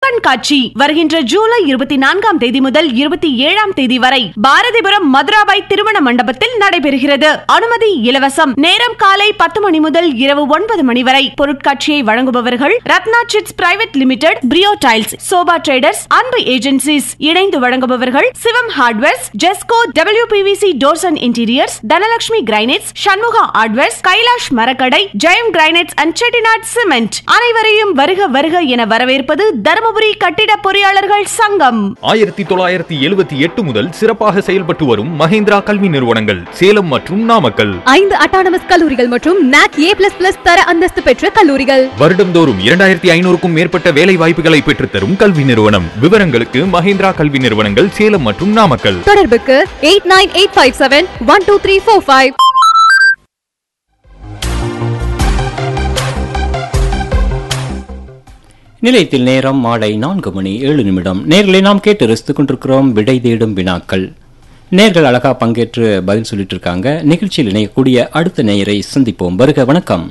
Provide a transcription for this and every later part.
கண்காட்சி வருகின்ற ஜூலை இருபத்தி நான்காம் தேதி முதல் இருபத்தி ஏழாம் தேதி வரை பாரதிபுரம் மதுராபாய் திருமண மண்டபத்தில் நடைபெறுகிறது அனுமதி இலவசம் நேரம் காலை பத்து மணி முதல் இரவு ஒன்பது மணி வரை பொருட்காட்சியை வழங்குபவர்கள் Ratna chits private limited Priyo tiles Sobha traders Anbu agencies இணைந்து வழங்குபவர்கள் Sivam hardwares Jesco WPVC doors and interiors Dhanalakshmi granites Shanmuga hardwares Kailash மரக்கடை Jayam granites and Chettinad cement அனைவரையும் வருக வருக என வரவேற்பது தருமபுரி கட்டிட பொறியாளர்கள் சங்கம் ஆயிரத்தி தொள்ளாயிரத்தி எழுபத்தி எட்டு முதல் சிறப்பாக செயல்பட்டு வரும் மஹேந்திரா கல்வி நிறுவனங்கள் சேலம் மற்றும் நாமக்கல் ஐந்து அட்டானமஸ் கல்லூரிகள் மற்றும் நாக் ஏ பிளஸ் பிளஸ் தர அந்தஸ்து பெற்ற கல்லூரிகள் வருடம்தோறும் இரண்டாயிரத்தி ஐநூறுக்கும் மேற்பட்ட வேலை வாய்ப்புகளை பெற்றுத்தரும் கல்வி நிறுவனம் விவரங்களுக்கு மஹேந்திரா கல்வி நிறுவனங்கள் சேலம் மற்றும் நாமக்கல் தொடர்புக்கு eight nine eight five seven one two three four five நிலையத்தில் நேரம் மாலை நான்கு மணி ஏழு நிமிடம் நேர்களை நாம் கேட்டு ரசித்துக் கொண்டிருக்கிறோம் விடை தேடும் வினாக்கள் நேர்கள் அழகா பங்கேற்று பதில் சொல்லிட்டு இருக்காங்க நிகழ்ச்சியில் இணையக்கூடிய அடுத்த நேயரை சந்திப்போம் வருக வணக்கம்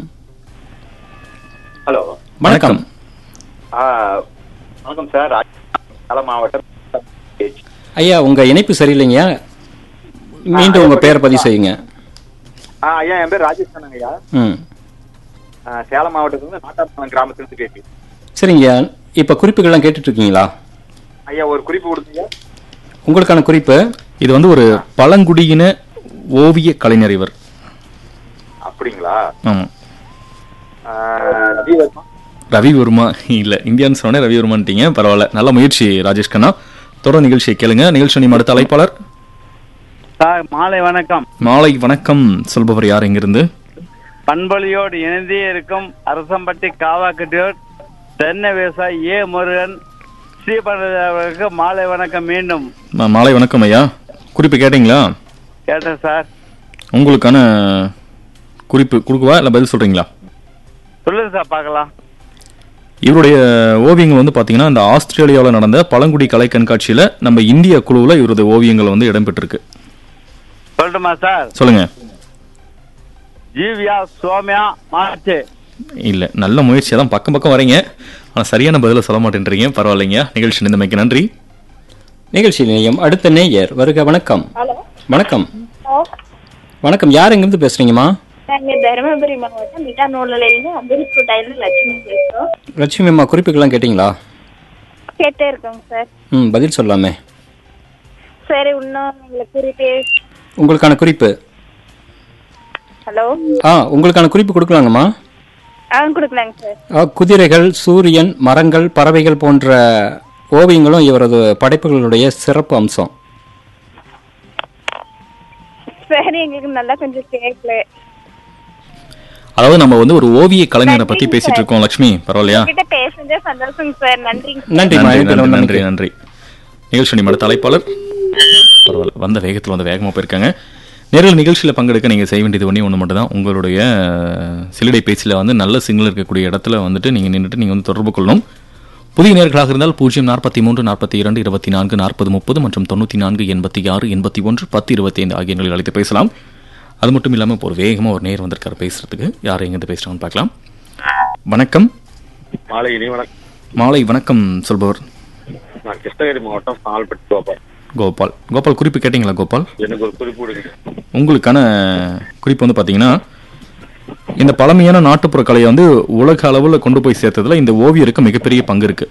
ஹலோ வணக்கம் ஆ, வணக்கம் சார் சேலம் மாவட்டம் ஐயா உங்க இணைப்பு சரியில்லைங்க மீண்டும் உங்க பேரை பதிவு செய்யுங்க ஆ ஐயா என் பேர் ராஜேஷ் தானுங்க ஐயா ம் ஆ, சேலம் மாவட்டத்துலேருந்து நாட்டார்பாளையம் கிராமத்துலேருந்து பேசி சரிங்கய்யா இப்ப குறிப்புகள்லாம் கேட்டுட்டு இருக்கீங்களா ஐயா ஒரு குறிப்பு கொடுத்தீங்க உங்களுக்கான குறிப்பு இது வந்து ஒரு பழங்குடியின ஓவிய கலைஞர் இவர் அப்படிங்களா ஆமா ஆ, ரவிவர்மா ரவிவர்மா இல்ல இந்தியான்னு சொன்னே ரவிவர்மான்ட்டீங்க பரவாயில்ல நல்ல முயற்சி ராஜேஷ் கண்ணா தொடர் நிகழ்ச்சியை கேளுங்க நிகழ்ச்சி நீ அடுத்த அழைப்பாளர் சார் மாலை வணக்கம் மாலை வணக்கம் சொல்பவர் யார் எங்கிருந்து பண்பொழியோடு இணைந்தே இருக்கும் அரசம்பட்டி காவாக்கட்டியோர் தென்னை விவசாயி ஏ முருகன் ஸ்ரீபரத அவர்களுக்கு மாலை வணக்கம் மீண்டும் மா- மாலை வணக்கம் ஐயா குறிப்பு கேட்டீங்களா கேட்டேன் சார் உங்களுக்கான குறிப்பு கொடுக்கவா இல்ல பதில் சொல்றீங்களா சொல்லுங்க சார் பார்க்கலாம் இவருடைய ஓவியங்கள் வந்து பாத்தீங்கன்னா இந்த ஆஸ்திரேலியாவில் நடந்த பழங்குடி கலை கண்காட்சியில நம்ம இந்திய குழுவுல இவரது ஓவியங்கள் வந்து இடம்பெற்றிருக்கு சொல்லட்டுமா சார் சொல்லுங்க ஜீவியா சோமியா மாச்சு இல்ல நல்ல முயற்சியா தான் பக்கம் பக்கம் வரீங்க ஆனா சரியான பதில சொல்ல மாட்டேன்றீங்க பரவாயில்லைங்க நிகழ்ச்சி நிந்தமைக்கு நன்றி நிகழ்ச்சியில் இணையம் அடுத்த நேயர் வருக வணக்கம் ஹலோ வணக்கம் ஹலோ வணக்கம் யார் எங்கிருந்து பேசுறீங்கம்மா நாங்கள் தருமபுரி மாவட்டம் மிட்டாநூலிலிருந்து அம்பேத்கர் டைலர் லட்சுமி பேசுகிறோம் லட்சுமி அம்மா குறிப்புகள்லாம் கேட்டீங்களா கேட்டே இருக்கோங்க சார் ம் பதில் சொல்லாமே சரி இன்னும் எங்களுக்கு குறிப்பு உங்களுக்கான குறிப்பு ஹலோ ஆ உங்களுக்கான குறிப்பு கொடுக்கலாங்கம்மா ஆ கொடுக்கலாங்க சார் ஆ, குதிரைகள் சூரியன் மரங்கள் பறவைகள் போன்ற ஓவியங்களும் இவரது படைப்புகளுடைய சிறப்பு அம்சம் சரி எங்களுக்கு நல்லா கொஞ்சம் கேட்கல அதாவது நம்ம வந்து ஒரு ஓவிய கலைஞரை பத்தி பேசிட்டு இருக்கோம் லட்சுமி பரவாயில்லையா கிட்ட பேசுனதே சந்தோஷங்க சார் நன்றிங்க நன்றி நன்றி நன்றி நன்றி நன்றி நிகழ்ச்சி நிமிட தலைப்பாளர் பரவாயில்ல வந்த வேகத்தில் வந்து வேகமாக போயிருக்காங்க நேரில் நிகழ்ச்சியில் பங்கெடுக்க நீங்கள் செய்ய வேண்டியது ஒன்றே ஒன்று மட்டும் தான் உங்களுடைய அஹ், சில்லடை பேச்சில் வந்து நல்ல சிக்னல் இருக்கக்கூடிய இடத்துல வந்துட்டு நீங்கள் நின்றுட்டு நீங்கள் வந்து தொடர்பு கொள்ளணும் புதிய நேர்களாக இருந்தால் பூஜ்ஜியம் நாற்பத்தி மூன்று நாற்பத்தி இரண்டு இருபத்தி நான்கு நாற்பது முப்பது மற்றும் தொண்ணூற்றி நான்கு எண்பத்தி ஆறு எண்பத்தி ஒன்று பத்து இருபத்தி ஐந்து ஆகிய எண்களில் அழைத்து பேசலாம் அது மட்டும் இல்லாமல் இப்போ ஒரு வேகமாக ஒரு நேர் வந்திருக்காரு பேசுறதுக்கு யார் எங்கேருந்து பேசுகிறாங்கன்னு பார்க்கலாம் வணக்கம் மாலை இனி வணக்கம் மாலை வணக்கம் சொல்பவர் நான் கிருஷ்ணகிரி மாவட்டம் சால்பட்டு கோபால் கோபால் கோபால் குறிப்பு கேட்டிங்களா கோபால் எனக்கு ஒரு குறிப்பு கொடுங்க உங்களுக்கான குறிப்பு வந்து பார்த்தீங்கன்னா இந்த பழமையான நாட்டுப்புற கலையை வந்து உலக அளவில் கொண்டு போய் சேர்த்ததுல இந்த ஓவியருக்கு மிகப்பெரிய பங்கு இருக்கு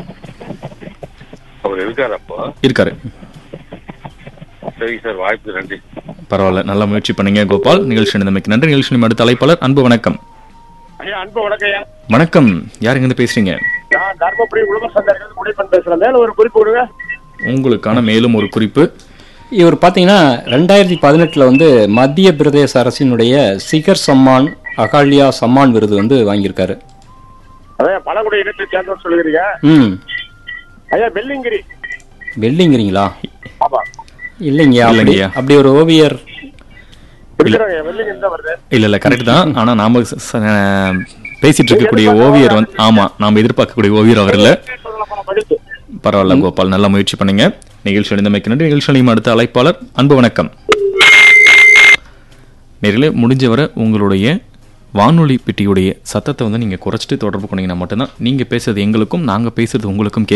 அவர் இருக்கார் அப்போ இருக்காரு சரி சார் வாய்ப்பு நன்றி பரவாயில்ல நல்ல முயற்சி பண்ணீங்க கோபால் நிகழ்ச்சி நிலைமைக்கு நன்றி நிகழ்ச்சி நிலைமை அடுத்த அழைப்பாளர் அன்பு வணக்கம் ஐயா அன்பு வணக்கம் ஐயா வணக்கம் யார் எங்கிருந்து பேசுறீங்க நான் தர்மபுரி உழவர் சந்தையிலிருந்து முடிப்பன் பேசுறேன் மேல ஒரு குறிப்பு கொடுங்க உங்களுக்கான மேலும் ஒரு குறிப்பு இவர் பார்த்தீங்கன்னா ரெண்டாயிரத்தி பதினெட்டில் வந்து மத்திய பிரதேச அரசினுடைய சிகர் சம்மான் அகாலியா சம்மான் விருது வந்து வாங்கியிருக்காரு அதான் பழங்குடி இனத்தை சேர்ந்தவர் சொல்லுகிறீங்க ம் ஐயா வெள்ளிங்கிரி வெள்ளிங்கிறீங்களா ஆமா இல்லைங்க அப்படி இல்லைங்கய்யா. அப்படி ஒரு ஓவியர் இருக்கிறாங்க வெள்ளிங்கிரி தான் வருது இல்ல இல்ல கரெக்ட் தான் ஆனா நாம ச- ச- பேசிட்டு இருக்கக்கூடிய ஓவியர் வந்து ஆமா நாம எதிர்பார்க்கக்கூடிய ஓவியர் அவர் இல்ல படிப்பு பரவாயில்ல கோபால் நல்ல முயற்சி பண்ணீங்க நிகழ்ச்சி அடைந்தமைக்கு நன்றி நிகழ்ச்சி அடையும் அடுத்த அழைப்பாளர் அன்பு வணக்கம் நேரில் முடிஞ்சவரை உங்களுடைய வானொலி பெட்டியுடைய சத்தத்தை வந்து நீங்கள் குறைச்சிட்டு தொடர்பு கொண்டீங்கன்னா மட்டும்தான் நீங்கள் பேசுறது எங்களுக்கும் நாங்கள் பேசுறது உங்களுக்கும்